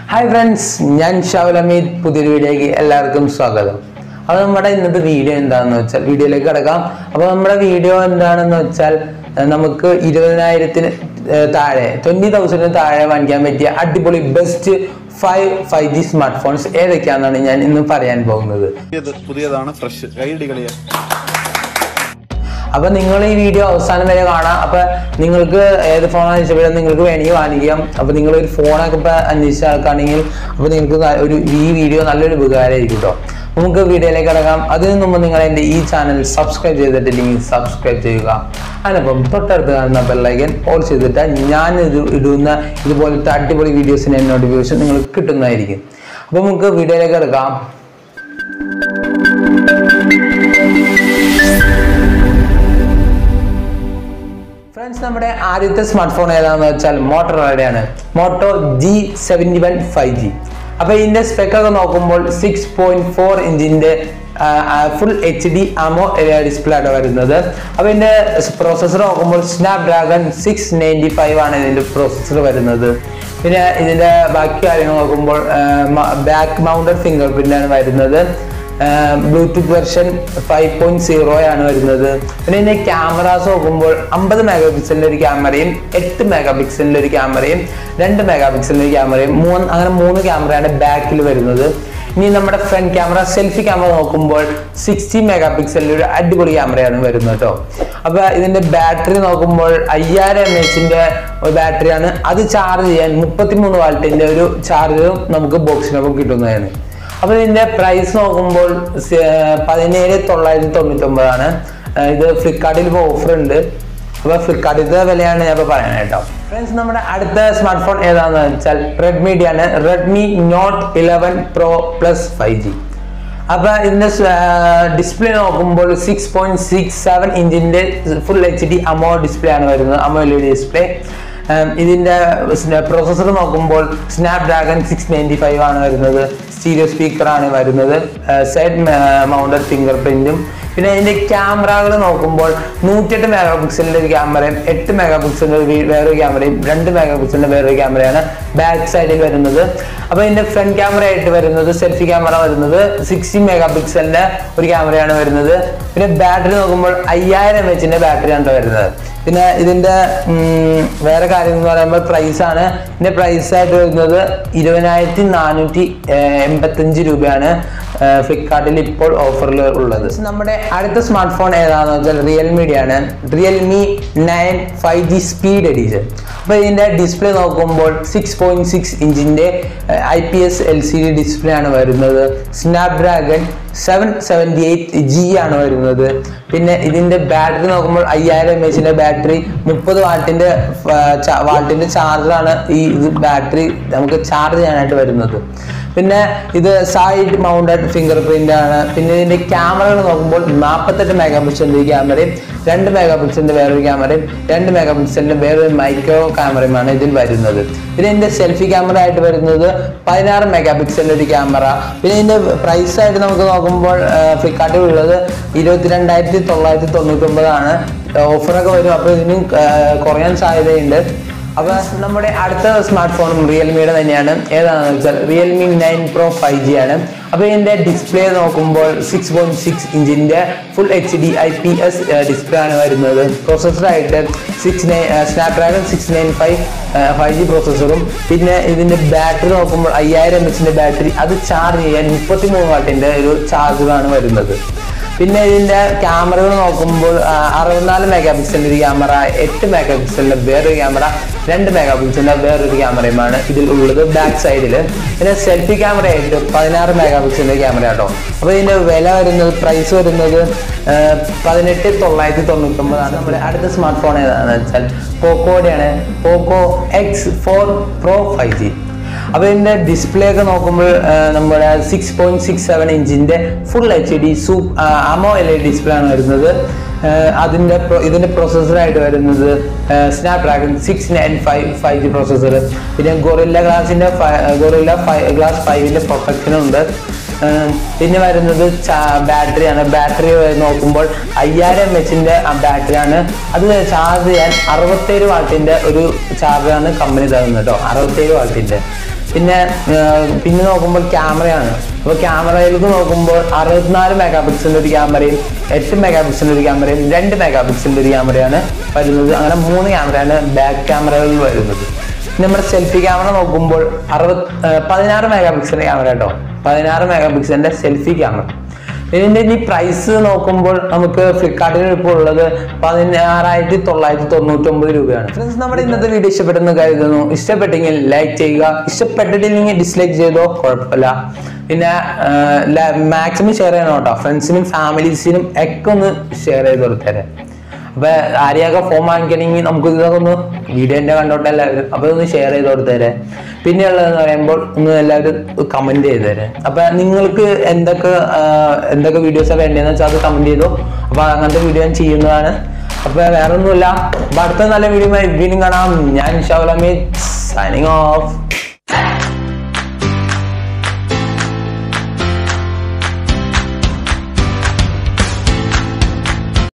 hi friends ഞാൻ ഷാവുൽ അമീദ് പുതിയൊരു വീഡിയോയ്ക്ക് എല്ലാവർക്കും സ്വാഗതം അപ്പോൾ നമ്മുടെ ഇന്നത്തെ വീഡിയോ എന്താണെന്ന് വെച്ചാൽ വീഡിയോയിലേക്ക് കിടക്കാം അപ്പോൾ നമ്മുടെ വീഡിയോ എന്താണെന്ന് വെച്ചാൽ ഏർ നമുക്ക് ഇരുപതിനായിരത്തിന് ഏർ താഴെ ട്വൻറ്റി തൗസൻഡിന് താഴെ വാങ്ങിക്കാൻ പറ്റിയ അടിപൊളി best five five G smart phones ഏതൊക്കെയാണെന്നാണ് ഞാൻ ഇന്ന് പറയാൻ പോകുന്നത് പുതിയത് പുതിയതാണ് ഫ്രഷ് കൈയടി കളിയ അപ്പൊ നിങ്ങൾ ഈ വീഡിയോ അവസാനം വരെ കാണാം അപ്പൊ നിങ്ങൾക്ക് ഏത് ഫോണാണ് ഇഷ്ടപ്പെടുന്നത് നിങ്ങൾക്ക് വേണമെങ്കിൽ വാങ്ങിക്കാം അപ്പൊ നിങ്ങൾ ഒരു ഫോണൊക്കെ ഇപ്പൊ അന്വേഷിച്ച ആൾക്കാണെങ്കിൽ അപ്പൊ നിങ്ങൾക്ക് ന- ഒരു ഈ വീഡിയോ നല്ലൊരു ഉപകാരമായിരിക്കും കേട്ടോ നമുക്ക് വീഡിയോയിലേക്ക് കിടക്കാം അതിനു മുമ്പ് നിങ്ങൾ എൻ്റെ ഈ ചാനൽ സബ്സ്ക്രൈബ് ചെയ്തിട്ടില്ലെങ്കിൽ സബ്സ്ക്രൈബ് ചെയ്യുക അതിനൊപ്പം തൊട്ടടുത്ത് കാണുന്ന ബെല്ലൈക്കൻ ഓൾ ചെയ്തിട്ട് ഞാൻ ഇത് ഇടുന്ന ഇതുപോലത്തെ അടിപൊളി വീഡിയോസിൻ്റെ നോട്ടിഫിക്കേഷൻ നിങ്ങൾക്ക് കിട്ടുന്നതായിരിക്കും അപ്പോൾ നമുക്ക് വീഡിയോയിലേക്ക് കിടക്കാം ഫ്രണ്ട്സ് നമ്മുടെ ആദ്യത്തെ സ്മാർട്ട് ഫോൺ ഏതാണെന്ന് വെച്ചാൽ മോട്ടോറോളയുടെയാണ് Moto G seventy one five G അപ്പോൾ ഇതിൻ്റെ സ്പെക്ക് ഒക്കെ നോക്കുമ്പോൾ സിക്സ് പോയിന്റ് ഫോർ ഇഞ്ചിൻ്റെ ഫുൾ എച്ച് ഡി ആമോ ഡിസ്പ്ലേ ആണ് വരുന്നത് അപ്പോൾ ഇതിൻ്റെ പ്രോസസ്സർ നോക്കുമ്പോൾ Snapdragon six ninety five ആണ് ഇതിൻ്റെ പ്രോസസ്സർ വരുന്നത് പിന്നെ ഇതിൻ്റെ ബാക്കി കാര്യങ്ങൾ നോക്കുമ്പോൾ ബാക്ക് മൗണ്ടഡ് ഫിംഗർ പ്രിൻ്റാണ് വരുന്നത് Bluetooth version five point zero ആണ് വരുന്നത് പിന്നെ ഇതിന്റെ ക്യാമറാസ് നോക്കുമ്പോൾ അമ്പത് മെഗാ പിക്സലിന്റെ ഒരു ക്യാമറയും എട്ട് മെഗാ പിക്സലിന്റെ ഒരു ക്യാമറയും രണ്ട് മെഗാ പിക്സലിന്റെ ഒരു ക്യാമറയും മൂന്ന് അങ്ങനെ മൂന്ന് ക്യാമറയാണ് ബാക്കിൽ വരുന്നത് ഇനി നമ്മുടെ ഫ്രണ്ട് ക്യാമറ സെൽഫി ക്യാമറ നോക്കുമ്പോൾ സിക്സ്റ്റി മെഗാ പിക്സലിന്റെ ഒരു അടിപൊളി ക്യാമറയാണ് വരുന്നത് കേട്ടോ അപ്പൊ ഇതിന്റെ ബാറ്ററി നോക്കുമ്പോൾ അയ്യായിരം എം എച്ചിന്റെ ബാറ്ററിയാണ് അത് ചാർജ് ചെയ്യാൻ മുപ്പത്തിമൂന്ന് വാൾട്ടിന്റെ ഒരു ചാർജറും നമുക്ക് ബോക്സിനൊപ്പം കിട്ടുന്നതാണ് അപ്പൊ ഇതിന്റെ പ്രൈസ് നോക്കുമ്പോൾ സ- പതിനേഴ് തൊള്ളായിരത്തി തൊണ്ണൂറ്റി ഒമ്പതാണ് ഇത് ഫ്ലിപ്കാർട്ടിൽ ഇപ്പോൾ ഓഫർ ഉണ്ട് അപ്പൊ ഫ്ലിപ്കാർട്ടിലത്തെ വിലയാണ് ഞാൻ ഇപ്പോൾ പറയാൻ കേട്ടോ ഫ്രണ്ട്സ് നമ്മുടെ അടുത്ത സ്മാർട്ട് ഫോൺ ഏതാണെന്ന് വെച്ചാൽ റെഡ്മിയുടെ ആണ് Redmi Note eleven Pro Plus five G അപ്പൊ ഇതിന്റെ ഡിസ്പ്ലേ നോക്കുമ്പോൾ സിക്സ് പോയിന്റ് സിക്സ് സെവൻ ഇഞ്ചിന്റെ ഫുൾ എച്ച് ഡി അമോ ഡിസ്പ്ലേ ആണ് വരുന്നത് AMOLED display ഇതിന്റെ പ്രോസസ്സർ നോക്കുമ്പോൾ Snapdragon six ninety five ആണ് വരുന്നത് സ്റ്റീരിയോ സ്പീക്കർ ആണ് വരുന്നത് സൈഡ് മൗണ്ടഡ് ഫിംഗർ പ്രിന്റും പിന്നെ ഇതിന്റെ ക്യാമറകൾ നോക്കുമ്പോൾ നൂറ്റെട്ട് മെഗാ പിക്സലിന്റെ ഒരു ക്യാമറയും എട്ട് മെഗാ പിക്സലിന്റെ ഒരു വി- വേറൊരു ക്യാമറയും രണ്ട് മെഗാ പിക്സലിന്റെ വേറൊരു ക്യാമറയാണ് ബാക്ക് സൈഡിൽ വരുന്നത് അപ്പൊ ഇതിന്റെ ഫ്രണ്ട് ക്യാമറ ആയിട്ട് വരുന്നത് സെൽഫി ക്യാമറ വരുന്നത് സിക്സ്റ്റി മെഗാ പിക്സലിന്റെ ഒരു ക്യാമറയാണ് വരുന്നത് പിന്നെ ബാറ്ററി നോക്കുമ്പോൾ അയ്യായിരം എം എച്ചിന്റെ ബാറ്ററിയാണ് ട്ടോ വരുന്നത് പിന്നെ ഇതിന്റെ ഉം, വേറെ കാര്യം എന്ന് പറയുമ്പോൾ പ്രൈസ് ആണ് ഇതിന്റെ പ്രൈസ് ആയിട്ട് വരുന്നത് ഇരുപതിനായിരത്തി നാനൂറ്റി എൺപത്തഞ്ച് രൂപയാണ് ഫ്ലിപ്കാർട്ടിൽ ഇപ്പോൾ ഓഫറിൽ ഉള്ളത് നമ്മുടെ അടുത്ത സ്മാർട്ട് ഫോൺ ഏതാണെന്ന് വെച്ചാൽ റിയൽമിയുടെ ആണ് Realme nine five G speed edition അപ്പോൾ ഇതിന്റെ ഡിസ്പ്ലേ നോക്കുമ്പോൾ സിക്സ് പോയിന്റ് സിക്സ് ഇഞ്ചിന്റെ I P S L C D display ആണ് വരുന്നത് Snapdragon seven seventy eight G ആണ് വരുന്നത് പിന്നെ ഇതിന്റെ ബാറ്ററി നോക്കുമ്പോൾ അയ്യായിരം എം എച്ചിന്റെ ബാറ്ററി മുപ്പത് വാട്ടിന്റെ വാട്ടിന്റെ ചാർജറാണ് ഈ ഇത് ബാറ്ററി നമുക്ക് ചാർജ് ചെയ്യാനായിട്ട് വരുന്നത് പിന്നെ ഇത് സൈഡ് മൗണ്ടഡ് ഫിംഗർ പ്രിന്റ് ആണ് പിന്നെ ഇതിന്റെ ക്യാമറകൾ നോക്കുമ്പോൾ നാൽപ്പത്തെട്ട് മെഗാ പിക്സലിന്റെ ക്യാമറയും രണ്ട് മെഗാ പിക്സലിന്റെ വേറൊരു ക്യാമറയും രണ്ട് മെഗാ പിക്സലിന്റെ വേറൊരു മൈക്രോ ക്യാമറയുമാണ് ഇതിൽ വരുന്നത് പിന്നെ ഇതിന്റെ സെൽഫി ക്യാമറ ആയിട്ട് വരുന്നത് പതിനാറ് മെഗാ പിക്സലിന്റെ ഒരു ക്യാമറ പിന്നെ ഇതിന്റെ പ്രൈസ് ആയിട്ട് നമുക്ക് നോക്കുമ്പോൾ ഫ്ലിപ്കാർട്ടിൽ ഉള്ളത് ഇരുപത്തിരണ്ടായിരത്തി തൊള്ളായിരത്തി തൊണ്ണൂറ്റി ഒമ്പതാണ് ഓഫറൊക്കെ വരും അപ്പോൾ ഇതിനും ആ, കുറയാൻ സാധ്യതയുണ്ട് അപ്പൊ നമ്മുടെ അടുത്ത സ്മാർട്ട് ഫോണും റിയൽമിയുടെ തന്നെയാണ് ഏതാണെന്ന് വെച്ചാൽ Realme nine Pro five G ആണ് അപ്പൊ ഇതിന്റെ ഡിസ്പ്ലേ നോക്കുമ്പോൾ സിക്സ് പോയിന്റ് സിക്സ് ഇഞ്ചിന്റെ full H D I P S display ആണ് വരുന്നത് പ്രോസസ്സറായിട്ട് six nine Snapdragon six nine five five G പ്രോസസ്സറും പിന്നെ ഇതിന്റെ ബാറ്ററി നോക്കുമ്പോൾ അയ്യായിരം എം എച്ചിന്റെ ബാറ്ററി അത് ചാർജ് ചെയ്യാൻ മുപ്പത്തി മൂന്ന് വാട്ടിന്റെ ഒരു ചാർജറാണ് വരുന്നത് പിന്നെ ഇതിന്റെ ക്യാമറകൾ നോക്കുമ്പോൾ ആ, അറുപത്തിനാല് മെഗാ പിക്സലിന്റെ ഒരു ക്യാമറ എട്ട് മെഗാ പിക്സലിന്റെ വേറൊരു ക്യാമറ രണ്ട് മെഗാ പിക്സലിന്റെ വേറൊരു ക്യാമറയുമാണ് ഇതിൽ ഉള്ളത് ബാക്ക് സൈഡിൽ പിന്നെ സെൽഫി ക്യാമറ ആയിട്ട് പതിനാറ് മെഗാ പിക്സലിന്റെ ക്യാമറ കേട്ടോ അപ്പോൾ ഇതിന്റെ വില വരുന്നത് പ്രൈസ് വരുന്നത് ആ, പതിനെട്ട് തൊള്ളായിരത്തി തൊണ്ണൂറ്റി ഒമ്പതാണ് നമ്മുടെ അടുത്ത സ്മാർട്ട് ഫോൺ ഏതാണെന്ന് വെച്ചാൽ പോക്കോടെയാണ് Poco X four Pro five G അപ്പൊ ഇതിന്റെ ഡിസ്പ്ലേ ഒക്കെ നോക്കുമ്പോൾ ആ, നമ്മുടെ സിക്സ് പോയിന്റ് സിക്സ് സെവൻ ഇഞ്ചിന്റെ ഫുൾ എച്ച് ഡി സൂ അമോ എൽ ഇ ഡിസ്പ്ലേ ആണ് വരുന്നത് ആ, അതിന്റെ pro- ഇതിന്റെ പ്രോസസ്സറായിട്ട് വരുന്നത് Snapdragon six nine five five G processor പിന്നെ ഗൊറില്ല ഗ്ലാസിന്റെ ഗൊറില്ല ഗ്ലാസ് ഫൈവിന്റെ പ്രൊട്ടക്ഷനും ഉണ്ട് ആ, പിന്നെ വരുന്നത് ബാറ്ററിയാണ് ബാറ്ററി നോക്കുമ്പോൾ അയ്യായിരം എം എച്ചിന്റെ ബാറ്ററിയാണ് അത് ചാർജ് ചെയ്യാൻ അറുപത്തേഴ് വാട്ടിന്റെ ഒരു ചാർജറാണ് കമ്പനി തരുന്നത് കേട്ടോ അറുപത്തേഴ് വാട്ടിന്റെ പിന്നെ ആ, പിന്നെ നോക്കുമ്പോൾ ക്യാമറയാണ് അപ്പോൾ ക്യാമറയിലേക്ക് നോക്കുമ്പോൾ അറുപത്തിനാല് മെഗാ പിക്സലിൻ്റെ ഒരു ക്യാമറയും എട്ട് മെഗാ പിക്സലിൻ്റെ ഒരു ക്യാമറയും രണ്ട് മെഗാ പിക്സലിൻ്റെ ഒരു ക്യാമറയാണ് വരുന്നത് അങ്ങനെ മൂന്ന് ക്യാമറയാണ് ബാക്ക് ക്യാമറകളിൽ വരുന്നത് പിന്നെ നമ്മുടെ സെൽഫി ക്യാമറ നോക്കുമ്പോൾ അറുപത് പതിനാറ് മെഗാ പിക്സലിൻ്റെ ക്യാമറ കേട്ടോ പതിനാറ് മെഗാ പിക്സലിൻ്റെ സെൽഫി ക്യാമറ ഇതിന്റെ ഇനി പ്രൈസ് നോക്കുമ്പോൾ നമുക്ക് ഫ്ലിപ്കാർട്ടിൽ ഇപ്പോൾ ഉള്ളത് പതിനാറായിരത്തി തൊള്ളായിരത്തി തൊണ്ണൂറ്റി ഒമ്പത് രൂപയാണ് ഫ്രണ്ട്സ് നമ്മുടെ ഇന്നത്തെ വീഡിയോ ഇഷ്ടപ്പെട്ടെന്ന് കരുതുന്നു ഇഷ്ടപ്പെട്ടെങ്കിൽ ലൈക്ക് ചെയ്യുക ഇഷ്ടപ്പെട്ടിട്ടില്ലെങ്കിൽ ഡിസ്ലൈക്ക് ചെയ്തോ കുഴപ്പമില്ല പിന്നെ മാക്സിമം ഷെയർ ചെയ്യണം കേട്ടോ ഫ്രണ്ട്സിനും ഫാമിലീസിനും ഒക്കെ ഒന്ന് ഷെയർ ചെയ്ത് കൊടുത്തേരെ അപ്പൊ ആരെയൊക്കെ ഫോം വാങ്ങിക്കണമെങ്കിൽ നമുക്ക് ഇതൊക്കെ ഒന്ന് വീഡിയോ തന്നെ കണ്ടോട്ടെ എല്ലാവരും അപ്പൊ ഇതൊന്ന് ഷെയർ ചെയ്ത് കൊടുത്തേരെ പിന്നെയുള്ളതെന്ന് പറയുമ്പോൾ ഒന്ന് എല്ലാവരും കമന്റ് ചെയ്തേരെ അപ്പൊ നിങ്ങൾക്ക് എന്തൊക്കെ ആ, എന്തൊക്കെ വീഡിയോസ് വേണ്ടതെന്ന് വെച്ചാൽ അത് കമന്റ് ചെയ്തോ അപ്പൊ അങ്ങനത്തെ വീഡിയോ ഞാൻ ചെയ്യുന്നതാണ് അപ്പൊ വേറെ ഒന്നുമില്ല അപ്പൊ അടുത്ത നല്ല വീഡിയോ വീണ്ടും കാണാം ഞാൻ ഷവലമി സൈനിങ് ഓഫ്